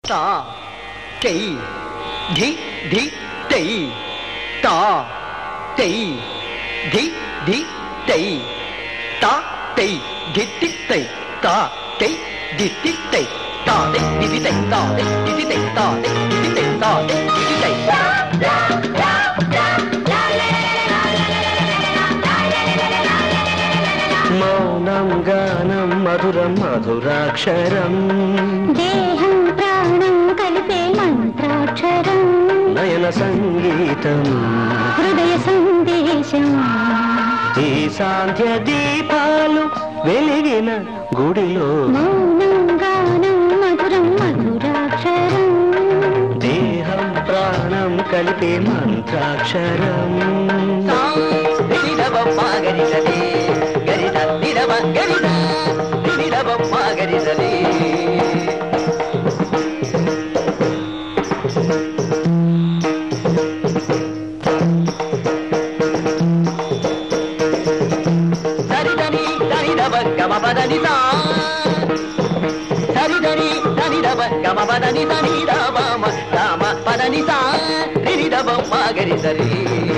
తా టై ధి ధి టై తా టై ధి ధి టై తా టై ధి తి టై తా టై ధి తి టై తా టై ధి తి టై తా టై ధి తి టై తా టై ధి తి టై తా టై ధి తి టై మౌనం గానం మధురం మధురాక్షరం దేహం ప్రాణం కలిపే మంత్రాక్షరం నయన సంగీతం హృదయ సందేశం ఈ సాంధ్య దీపాలు వెలిగిన గుడిలో మౌనం గానం మధురం మధురాక్షరం దేహం ప్రాణం కలిపే మంత్రాక్షరం గరిసలి గరిస నిరవ గరిస నిరవ గరిసలి సరిదని సరిదవ గమ పదని సా సరిదని సరిదవ గమ పదని సని రవ రామ పదని సా నిరిదవ గరిసలి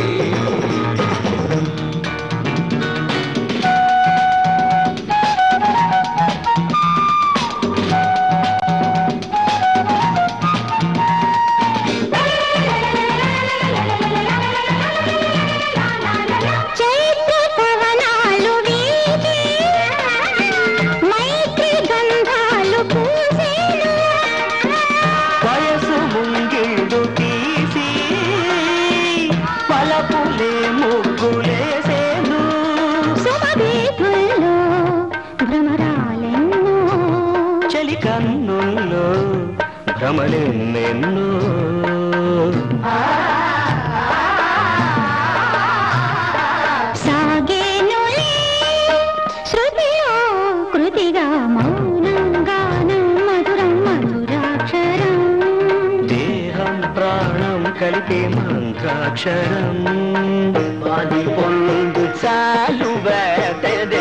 చైత్ర పవనాలు వీచి మైత్రి గంధాలు పూసేను వయసు ముంగిడు తీసి పలపులే ముగ్గులేసేను శుభదీపుల్లో భ్రమరాలెన్నో చలి కన్నుల్లో భ్రమలెన్నెన్నో సాగేనులే శృతిలో కృతిగా మౌనం గానం మధురం మధురాక్షరం దేహం ప్రాణం కలిపే మంత్రాక్షరం వాది పొందు చాలు బతదే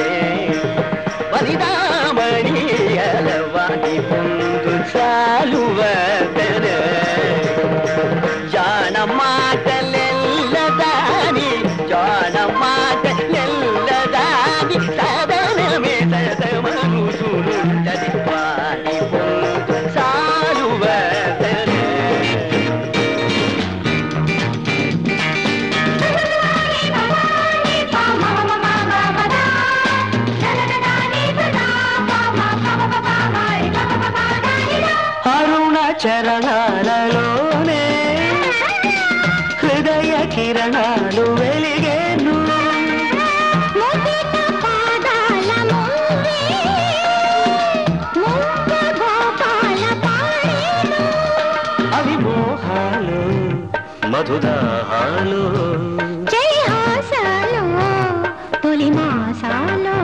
వనిదామణియల వాటి పొందు చాలు బతదే జాన మాటలెల్లదాని జాన మాటలెల్లదాని సదనమే సదమనుసునుంటది వాటి పొందు చాలు బతదే అరుణ చరణాలలోనే హృదయ కిరణాలు వెలిగేను ముదిత పాదాల మూవే ముక్త గోపాల పాడేను అవి మోహాలు మధుదాహాలు జయహాసాలో తొలి మాసాలో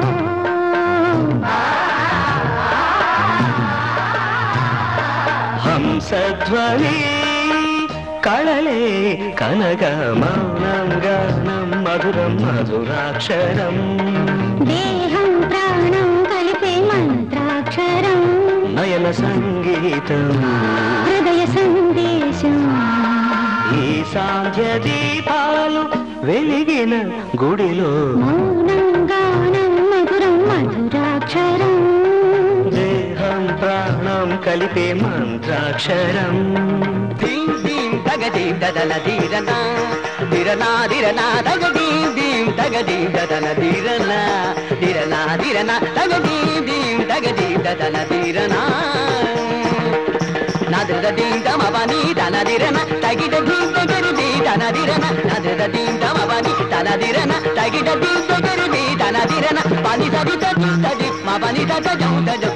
హంసధ్వని కళలే కనక మౌనం గానం మధురం మధురాక్షరం దేహం ప్రాణం కలిపే మంత్రాక్షరం నయన సంగీతం హృదయ సందేశం ఈ సాంధ్య దీపాలు వెలిగిన గుడిలో మౌనం గానం మధురం మధురాక్షరం దేహం ప్రాణం కలిపే మంత్రాక్షరం దీం దీం తగదీం దదన దీరనా దిరనా దిరనా తగదీం దీం తగదీం దదన దీరనా దిరనా దిరనా తగదీం దీం తగదీం దదన దీరనా నదృద దీం దమవని తన దిరన తగిట దీం తగరిది తన దిరన నదృద దీం దమవని తన దిరన తగిట దీం తగరిది తన దిరన పని సది తది తది మా పని తద జౌ తజ